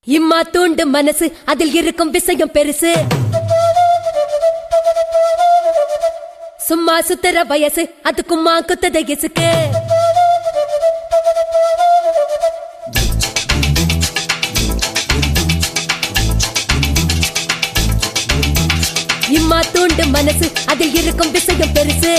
இம்மா தூண்டு மனசு அதில் இருக்கும் விஷயம் பெருசு சும்மா சுத்துற வயசு அது கும்மா குத்தத இசுக்கு இம்மா தூண்டு மனசு அதில் இருக்கும் விஷயம் பெருசு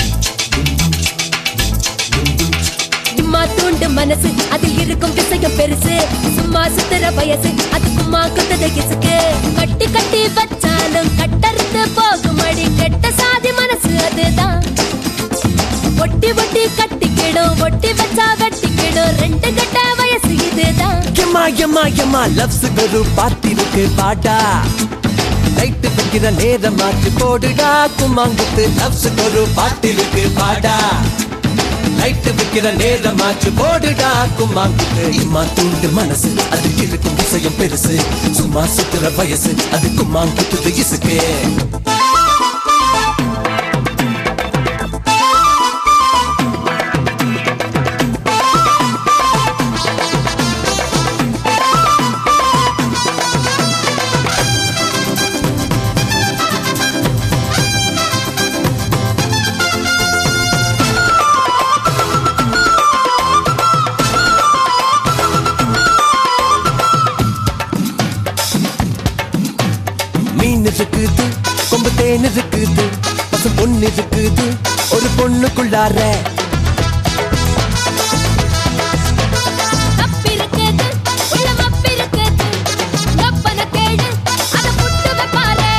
இம்மா தூண்டு மனசு அதில் இருக்கும் விஷயம் பெருசு சும்மா சுத்துற வயசு அது கும்மா குத்தத இசுக்கு கட்டி கட்டி வச்சாலும் கட்டறுத்து போகும் அடி கெட்ட சாதி மனசு அதுதான் ஒட்டி ஒட்டி கட்டிக்கிடும் ஒட்டி வச்சா வெட்டிக்கிடும் ரெண்டு கட்ட வயசு இதுதான் எம்மா எம்மா எம்மா லவ்ஸ் ஒரு பாட்டிருக்கு பாட்டா லைட் வைக்கிற நேரம் மாற்றி போடுடா கும்மாங்குத்து லவ்ஸ் ஒரு பாட்டிருக்கு பாடா லைட் வைக்கிற நேரம் மாற்றி போடுடா கும்மாங்குத்து இம்மா தூண்டு மனசு அது இருக்கும் விஷயம் பெருசு சும்மா சுத்துற வயசு அது கும்மாங்குத்து இசுக்கு மீன் இருக்குது கொம்பு தேன் இருக்குது பசு பொண்ணு இருக்குது ஒரு பொண்ணுக்குள்ளார அப்பிருக்குது, உள்ளம் அப்பிருக்குது. கப்பன கேடு, அத புட்டு வைப்பாரே.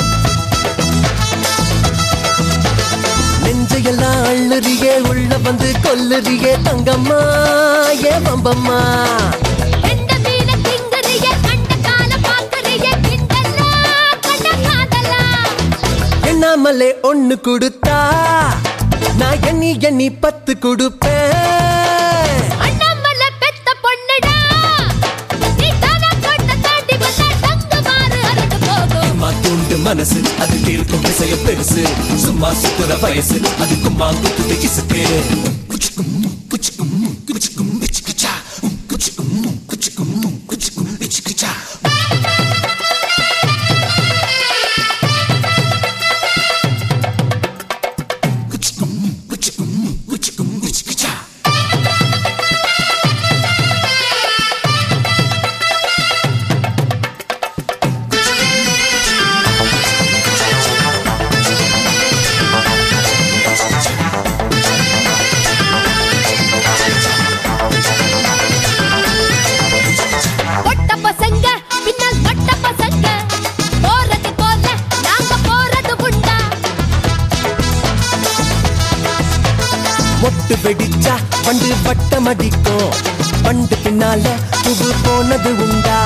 நெஞ்சையெல்லாம் அள்ளுறியே உள்ள வந்து கொல்லுறியே தங்கம்மா ஏ பம்பம்மா ரெண்ட மீன திங்குறியே, கண்ட கால பாக்குறியே, கிண்டலா, கண்ட காதலா. எண்ணாமலே ஒண்ணு கொடுத்தா நான் எண்ணி எண்ணி பத்து கொடுப்பேன் அண்ணாமலை பெத்த பொண்ணுடா. நீ தானா கொண்ட தாண்டி வந்தா தங்க மாறு அரண்டு போகும். அம்மா தூண்டு மனசு அது இருக்கும் விஷயம் பெருசு சும்மா சுத்துற வயசு அதுக்கு மாங்குத்து இசுக்கு குச்சிக்கும் குச்சிக்கும் குச்சிக்கும் விச்சுக்குச்சா குச்சிக்கும் குச்சிக்கும் குச்சிக்கும் விச்சுக்குச்சா குச்சிக்கும் குச்சிக்கும் குச்சிக்கும் விச்சுக்குச்சா பொட்ட பசங்க, பின்னால் பட்ட பசங்க. போறது போல நாங்க போறது உண்டா மொட்டு வெடிச்சா பண்டு வட்டம் அடிக்கும் பண்டு பின்னால புது போனது உண்டா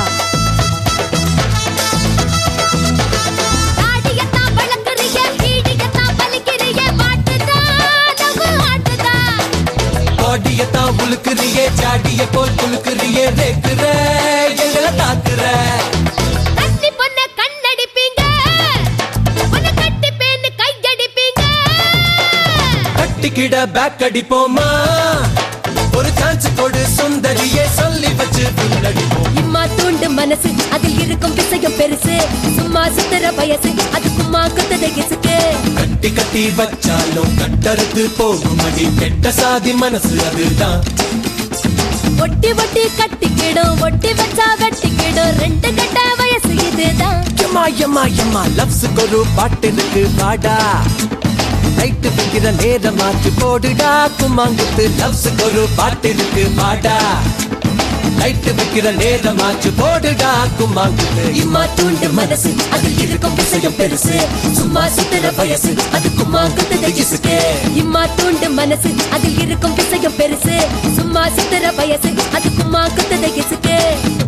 தாடியத்தான் வளர்க்குறிய, பீடியத்தான் பலிக்கிறிய, மாட்டுதா, நகு ஆட்டுதா. பாடியத்தான் உழுக்குறியே ஜாடிய போல் குலுக்குறியே ரேக்குற எங்களை தாக்குற கன்னி பொண்ண கண்ணடிப்பீங்க, உன்னை கட்டிப்பேன்னு கையடிப்பீங்க. கட்டிக்கிட பேக் அடிப்போமா ஒரு சான்ஸ் கொடு சுந்தரியே சொல்லி வச்சு பின்னடிப்போம் இம்மா தூண்டு மனசு அதில் இருக்கும் விஷயம் பெருசு சும்மா சுத்துற வயசு அது கும்மா குத்தத இசுக்கு கட்டி கட்டி வச்சாலும் கட்டறுத்து போகும் அடி கெட்ட சாதி மனசு அதுதான் ஒட்டி ஒட்டி கட்டிக்கிடும் ஒட்டி வச்சா வெட்டிக்கிடும் ரெண்டு கட்ட வயசு இதுதான் எம்மா எம்மா எம்மா லவ்ஸுக்கு ஒரு பாட்டு இருக்கு பாடா லைட் வைக்கிற நேரம் மாற்றி போடுடா கும்மாங்குத்து லவ்ஸுக்கு ஒரு பாட்டு இருக்கு பாடா லைட் வைக்கிற நேரம் மாற்றி போடுடா கும்மாங்குத்து இம்மா தூண்டு மனசு அதில் இருக்கும் விஷயம் பெருசு சும்மா சுத்துற வயசு அது கும்மா குத்துத இசுக்கு இம்மா தூண்டு மனசு அதில் இருக்கும் விஷயம் பெருசு சும்மா சுத்துற வயசு அது கும்மா குத்துத இசுக்கு